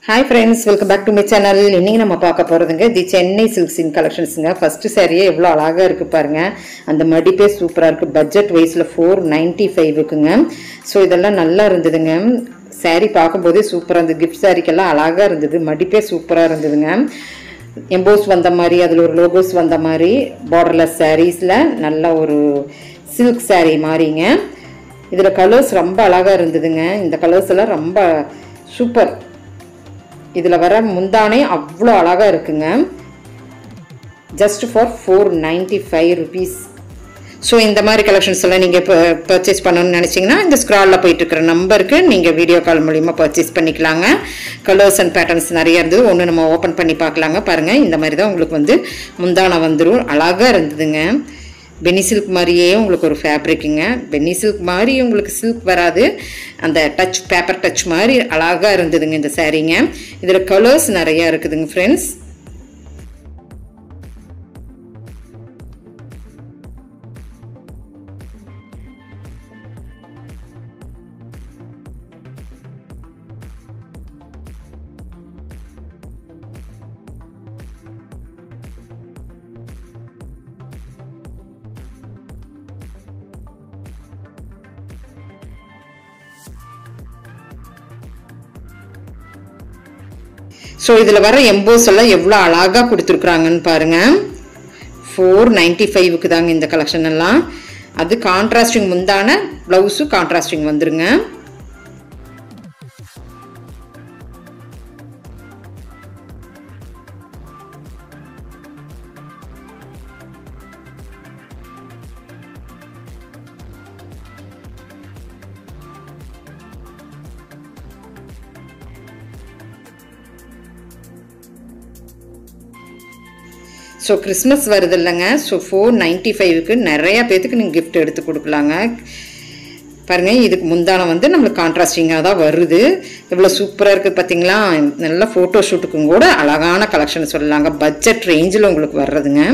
hi friends welcome back to my channel இன்னைக்கு நம்ம பார்க்க போகிறதுங்க தி சென்னை சில்க்ஸின் கலெக்ஷன்ஸுங்க ஃபர்ஸ்ட் சாரியே எவ்வளோ அழகாக இருக்குது பாருங்க அந்த மடிப்பே சூப்பராக இருக்குது பட்ஜெட் வைஸில் ஃபோர் நைன்ட்டி ஃபைவுக்குங்க ஸோ இதெல்லாம் நல்லா இருந்ததுங்க saree பார்க்கும்போதே சூப்பராக இருந்தது கிஃப்ட் சாரிக்கெல்லாம் அழகாக இருந்தது மடிப்பே சூப்பராக இருந்ததுங்க எம்போஸ் வந்த மாதிரி அதில் ஒரு லோகோஸ் வந்த மாதிரி பார்டர்லெஸ் சாரீஸில் நல்ல ஒரு சில்க் saree மாதிரிங்க இதில் கலர்ஸ் ரொம்ப அழகாக இருந்ததுங்க இந்த கலர்ஸ் எல்லாம் ரொம்ப சூப்பர் இதில் வர முந்தானே அவ்வளோ அழகாக இருக்குங்க just for four ninety five rupees so இந்த மாதிரி கலெக்ஷன்ஸ் எல்லாம் நீங்கள் இப்போ பர்ச்சேஸ் பண்ணணும்னு நினச்சிங்கன்னா இந்த ஸ்க்ராலில் போயிட்டு இருக்கிற நம்பருக்கு நீங்கள் வீடியோ கால் மூலிமா பர்ச்சேஸ் பண்ணிக்கலாங்க கலர்ஸ் அண்ட் பேட்டர்ன்ஸ் நிறைய இருந்தது ஒன்று நம்ம ஓப்பன் பண்ணி பார்க்கலாங்க பாருங்கள் இந்த மாதிரி தான் உங்களுக்கு வந்து முந்தானை வந்துடும் அழகாக இருந்ததுங்க பெனி சில்க் மாதிரியே உங்களுக்கு ஒரு ஃபேப்ரிக்குங்க பெனி சில்க் மாதிரி உங்களுக்கு சில்க் வராது அந்த டச் பேப்பர் டச் மாதிரி அழகாக இருந்ததுங்க இந்த சாரீங்க இதில் கலர்ஸ் நிறையா இருக்குதுங்க ஃப்ரெண்ட்ஸ் ஸோ இதில் வர எம்போஸ் எல்லாம் எவ்வளோ அழகாக கொடுத்துருக்குறாங்கன்னு பாருங்க ஃபோர் நைன்டி ஃபைவுக்கு தாங்க இந்த கலெக்ஷன் எல்லாம் அது கான்ட்ராஸ்டிங் முந்தான ப்ளவுஸும் கான்ட்ராஸ்டிங் வந்துருங்க ஸோ கிறிஸ்மஸ் வருது இல்லைங்க ஸோ ஃபோர் நைன்ட்டி ஃபைவுக்கு நிறையா பேர்த்துக்கு நீங்கள் கிஃப்ட் எடுத்து கொடுக்கலாங்க பாருங்கள் இதுக்கு முந்தானம் வந்து நம்மளுக்கு கான்ட்ராஸ்டிங்காக தான் வருது எவ்வளோ சூப்பராக இருக்குது பார்த்தீங்களா நல்ல ஃபோட்டோ ஷூட்டுக்கும் கூட அழகான கலெக்ஷன் சொல்லலாங்க பட்ஜெட் ரேஞ்சில் உங்களுக்கு வர்றதுங்க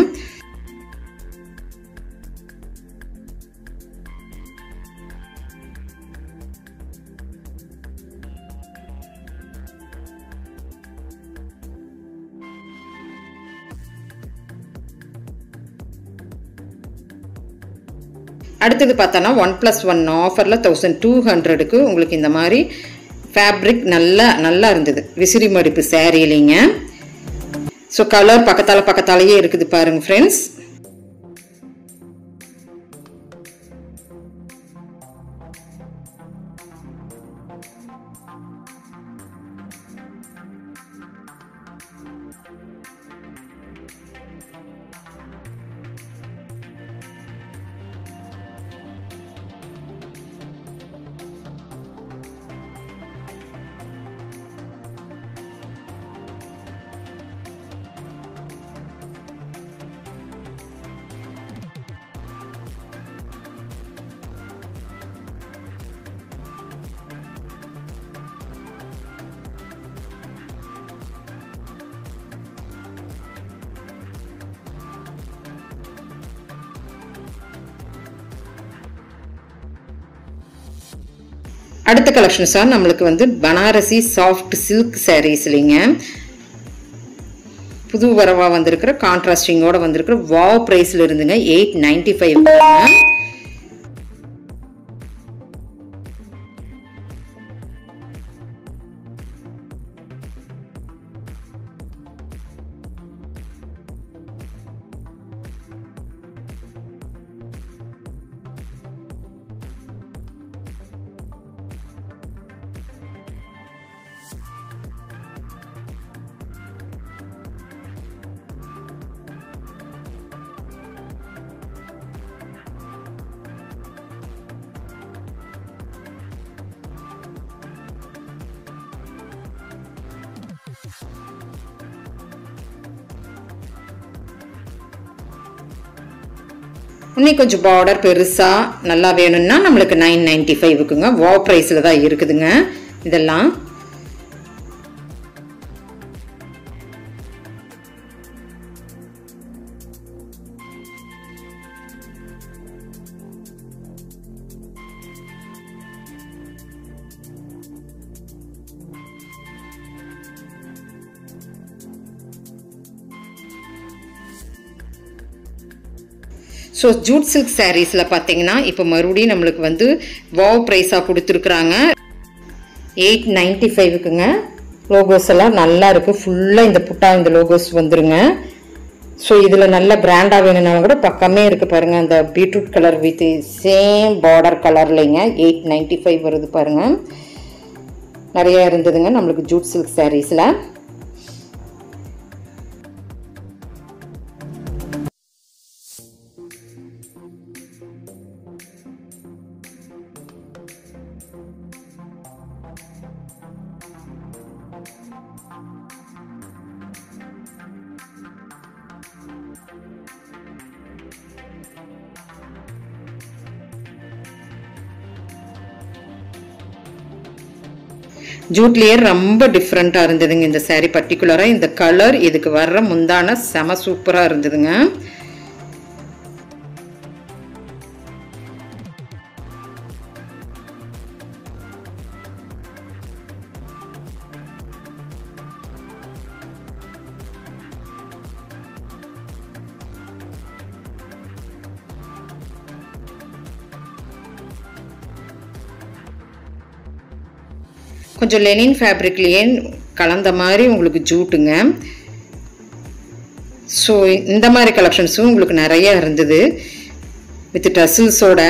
அடுத்தது பார்த்தோன்னா ஒன் ப்ளஸ் ஒன் ஆஃபரில் தௌசண்ட் டூ ஹண்ட்ரடுக்கு உங்களுக்கு இந்த மாதிரி ஃபேப்ரிக் நல்லா நல்லா இருந்தது விசிறி மடிப்பு சேரீலிங்க ஸோ கலர் பக்கத்தால் பக்கத்தாலேயே இருக்குது பாருங்கள் ஃப்ரெண்ட்ஸ் அடுத்த கலெக்ஷன்ஸாக நம்மளுக்கு வந்து பனாரசி சாஃப்ட் சில்க் சாரீஸ் இல்லைங்க புது வரவாக வந்திருக்கிற கான்ட்ராஸ்டிங்கோட வந்திருக்கிற வாவ் ப்ரைஸில் இருந்துங்க எயிட் நைன்டி ஃபைவ் இன்னும் கொஞ்சம் பார்டர் பெருசாக நல்லா வேணும்னா நம்மளுக்கு நைன் நைன்டி ஃபைவுக்குங்க வா ப்ரைஸில் தான் இருக்குதுங்க இதெல்லாம் ஸோ ஜூட் சில்க் சாரீஸில் பார்த்தீங்கன்னா இப்போ மறுபடியும் நம்மளுக்கு வந்து வாவ் ப்ரைஸாக கொடுத்துருக்குறாங்க எயிட் நைன்ட்டி ஃபைவுக்குங்க லோகோஸ் எல்லாம் நல்லா இருக்குது ஃபுல்லாக இந்த புட்டா இந்த லோகோஸ் வந்துருங்க ஸோ இதில் நல்ல பிராண்டாக வேணும்னாலும் கூட பக்கமே இருக்குது பாருங்கள் அந்த beetroot colour with same border கலர்லைங்க எயிட் நைன்ட்டி ஃபைவ் வருது பாருங்கள் நிறைய இருந்ததுங்க நம்மளுக்கு ஜூட் சில்க் சாரீஸில் ஜூட்லேயே ரொம்ப டிஃப்ரெண்ட்டாக இருந்ததுங்க இந்த saree பர்டிகுலராக இந்த கலர் இதுக்கு வர்ற முந்தான செம சூப்பராக இருந்ததுங்க கொஞ்சம் லெனின் ஃபேப்ரிக்லேயே கலந்த மாதிரி உங்களுக்கு ஜூட்டுங்க ஸோ இந்த மாதிரி கலெக்ஷன்ஸும் உங்களுக்கு நிறைய இருந்தது வித் டசில்ஸோட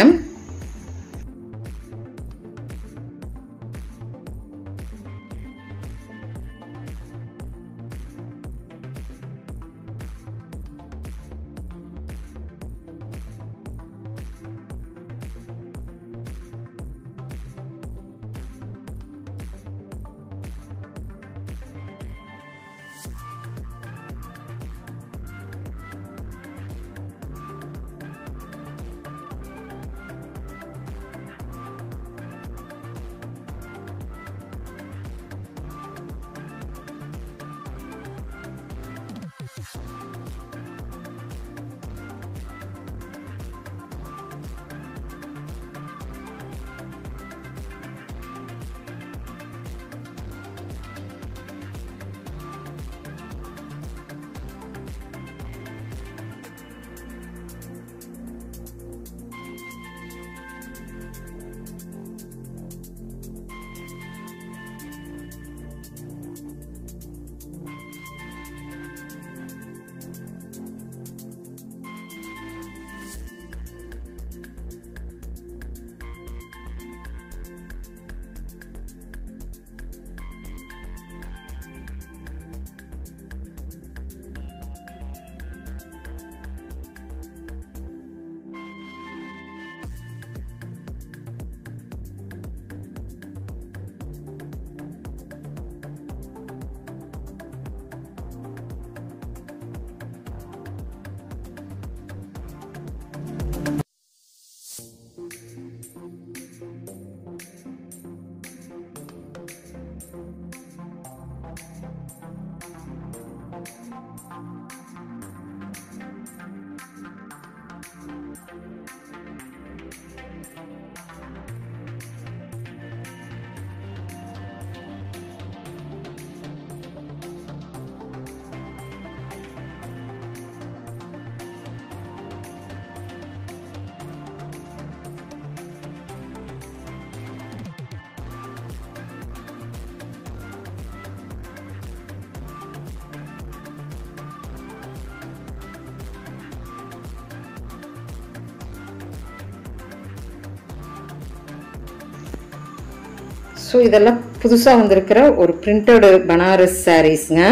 ஸோ இதெல்லாம் புதுசாக வந்திருக்கிற ஒரு பிரிண்டடு பனாரஸ் சாரீஸ்ங்க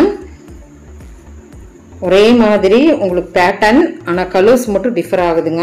ஒரே மாதிரி உங்களுக்கு பேட்டர்ன் ஆனால் கலர்ஸ் மட்டும் டிஃபர் ஆகுதுங்க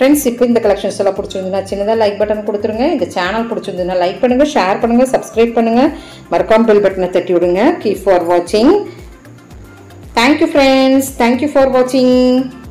ஃப்ரெண்ட்ஸ் இப்போ இந்த கலெக்ஷன்ஸ் எல்லாம் பிடிச்சிருந்துன்னா சின்னதாக லைக் பட்டன் கொடுத்துருங்க இந்த சேனல் பிடிச்சிருந்துன்னா லைக் பண்ணுங்கள் ஷேர் பண்ணுங்கள் சப்ஸ்கிரைப் பண்ணுங்கள் மறக்காம பெல் பட்டனை தட்டி விடுங்க கீப் ஃபார் வாட்சிங் தேங்க்யூ ஃப்ரெண்ட்ஸ் தேங்க்யூ ஃபார் வாட்சிங்